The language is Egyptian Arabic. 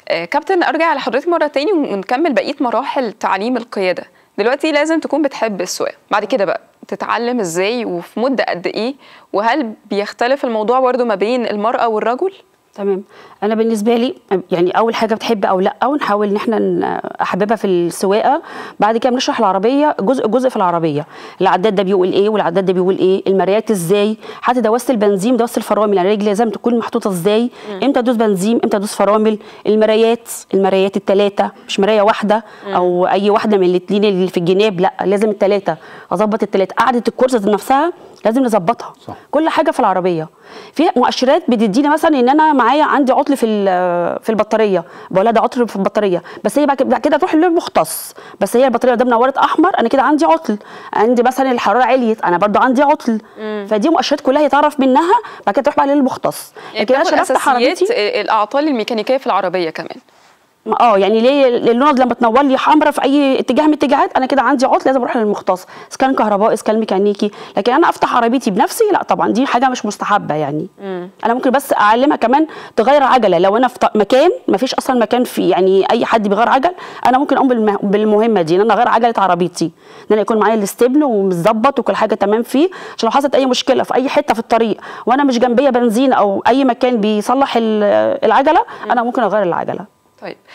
آه، كابتن ارجع لحضرتك مره تاني ونكمل بقيه مراحل تعليم القياده دلوقتي لازم تكون بتحب السواقه بعد كده بقى تتعلم ازاي وفي مده قد ايه وهل بيختلف الموضوع برضو ما بين المراه والرجل تمام انا بالنسبه لي يعني اول حاجه بتحب او لا ونحاول ان احنا ن- احببها في السواقه بعد كده بنشرح العربيه جزء جزء في العربيه العداد ده بيقول ايه والعداد ده بيقول ايه المرايات ازاي حتى دواسه البنزين دواسه الفرامل يعني الرجل لازم تكون محطوطه ازاي امتى ادوس بنزين امتى ادوس فرامل المرايات المرايات الثلاثه مش مرايه واحده او اي واحده من الاثنين اللي في الجناب لا لازم الثلاثه اظبط الثلاثه قعده الكرسي ذات نفسها لازم نظبطها صح. كل حاجه في العربيه في مؤشرات بتديني مثلا ان انا معايا عندي عطل في ال- في البطاريه بقول لها ده عطل في البطاريه بس هي بعد كده- بعد كده تروح للمختص بس هي البطاريه ده منورت احمر انا كده عندي عطل عندي مثلا الحراره عليت انا برضو عندي عطل فدي مؤشرات كلها يتعرف منها بعد كده تروح بقى للمختص يعني لكن انا بتاخد عشان افتح اساسيات عربيتي الاعطال الميكانيكيه في العربيه كمان اه يعني ليه اللون لما تنور لي حمراء في اي اتجاه من الاتجاهات انا كده عندي عطل لازم اروح للمختص اذا كان كهربائي اذا كان ميكانيكي لكن انا افتح عربيتي بنفسي لا طبعا دي حاجه مش مستحبه يعني انا ممكن بس اعلمها كمان تغير عجله لو انا في ط- مكان ما فيش اصلا مكان في يعني اي حد بيغير عجل انا ممكن اقوم بالمه- بالمهمه دي ان انا اغير عجله عربيتي ان انا يكون معايا الاستبن ومظبط وكل حاجه تمام فيه عشان لو حصلت اي مشكله في اي حته في الطريق وانا مش جنبيه بنزين او اي مكان بيصلح ال- العجله انا ممكن اغير العجله طيب